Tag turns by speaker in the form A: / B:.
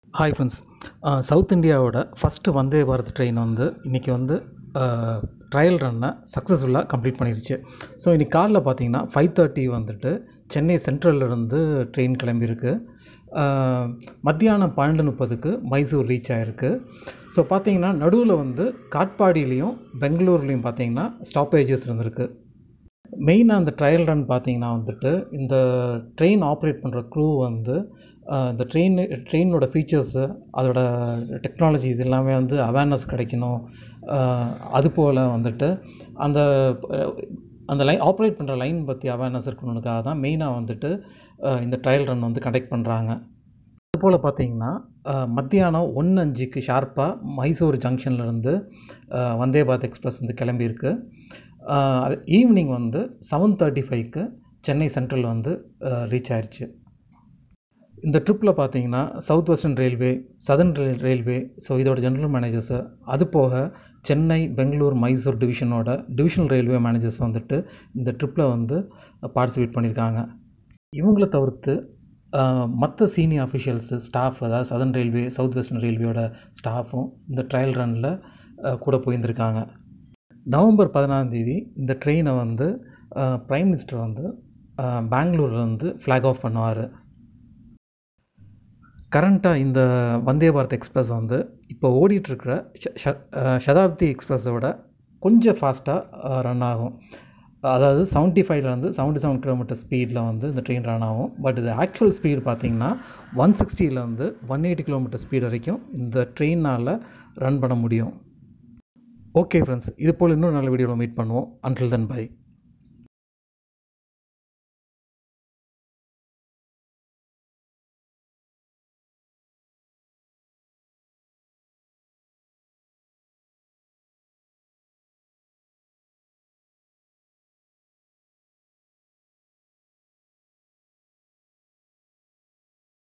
A: hi friends south இந்தியாவோட first Vande Bharat train வந்து இன்றைக்கி வந்து ட்ரையல் ரன்னை சக்ஸஸ்ஃபுல்லாக கம்ப்ளீட் பண்ணிருச்சு ஸோ இன்றைக்கி காலைல பார்த்தீங்கன்னா ஃபைவ் தேர்ட்டி வந்துட்டு சென்னை சென்ட்ரல்லேருந்து ட்ரெயின் கிளம்பியிருக்கு அஹ், மத்தியானம் பன்னெண்டு முப்பதுக்கு மைசூர் ரீச் ஆகிருக்கு ஸோ பார்த்தீங்கன்னா நடுவில் வந்து காட்பாடியிலையும் பெங்களூர்லேயும் பார்த்தீங்கன்னா ஸ்டாப்பேஜஸ் இருந்திருக்கு மெயினாக அந்த ட்ரையல் ரன் பார்த்தீங்கன்னா வந்துட்டு இந்த ட்ரெயின் ஆப்ரேட் பண்ணுற க்ரூ வந்து அஹ், இந்த ட்ரெயின் ட்ரெயினோட ஃபீச்சர்ஸு அதோட டெக்னாலஜி இது எல்லாமே வந்து அவேர்னஸ் கிடைக்கணும் அஹ், அது போல் வந்துட்டு அந்த அஹ், அந்த லைன் ஆப்ரேட் பண்ணுற லைன் பற்றி அவேர்னஸ் இருக்கணுக்காக தான் மெயினாக வந்துட்டு அஹ், இந்த ட்ரையல் ரன் வந்து கண்டக்ட் பண்ணுறாங்க அதுபோல் பார்த்தீங்கன்னா அஹ், மத்தியானம் ஒன்று அஞ்சுக்கு ஷார்ப்பாக மைசூர் ஜங்ஷன்லேருந்து வந்தே பாரத் எக்ஸ்பிரஸ் வந்து கிளம்பியிருக்கு அஹ், அது ஈவினிங் வந்து செவன் தேர்ட்டி ஃபைவ்க்கு சென்னை சென்ட்ரல் வந்து ரீச் ஆயிருச்சு இந்த ட்ரிப்பில் பார்த்தீங்கன்னா south western railway southern rail railway so இதோட ஜென்ரல் மேனேஜர்ஸு அது போக சென்னை பெங்களூர் மைசூர் டிவிஷனோட டிவிஷனல் ரயில்வே மேனேஜர்ஸ் வந்துட்டு இந்த ட்ரிப்பில் வந்து பார்ட்டிசிபேட் பண்ணியிருக்காங்க இவங்கள தவிர்த்து மற்ற சீனியர் அஃபிஷியல்ஸு ஸ்டாஃப் அதாவது சதர்ன் ரயில்வே சவுத் வெஸ்டர்ன் ரயில்வேயோட ஸ்டாஃபும் இந்த ட்ரையல் ரனில் கூட போயிருந்திருக்காங்க நவம்பர் பதினாறாம் தேதி இந்த ட்ரெயினை வந்து ப்ரைம் மினிஸ்டர் வந்து அஹ், பெங்களூர்லேருந்து ஃப்ளாக் ஆஃப் பண்ணுவார் கரண்ட்டாக இந்த வந்தே பாரத் எக்ஸ்பிரஸ் வந்து இப்போ ஓடிட்டுருக்கிற சதாப்தி எக்ஸ்பிரஸோட கொஞ்சம் ஃபாஸ்ட்டாக ரன் ஆகும் அதாவது செவன்ட்டி ஃபைவ்லேருந்து செவன்ட்டி செவன் கிலோமீட்டர் ஸ்பீடில் வந்து இந்த ட்ரெயின் ரன் ஆகும் பட் இது ஆக்சுவல் ஸ்பீடு பார்த்தீங்கன்னா ஒன் சிக்ஸ்டிலேருந்து ஒன் எயிட்டி கிலோமீட்டர் ஸ்பீடு வரைக்கும் இந்த ட்ரெயினால் ரன் பண்ண முடியும் ஓகே ஃப்ரெண்ட்ஸ் இது போல் இன்னும் நல்ல வீடியோவில் மீட் பண்ணுவோம் அன்டில் தென் பை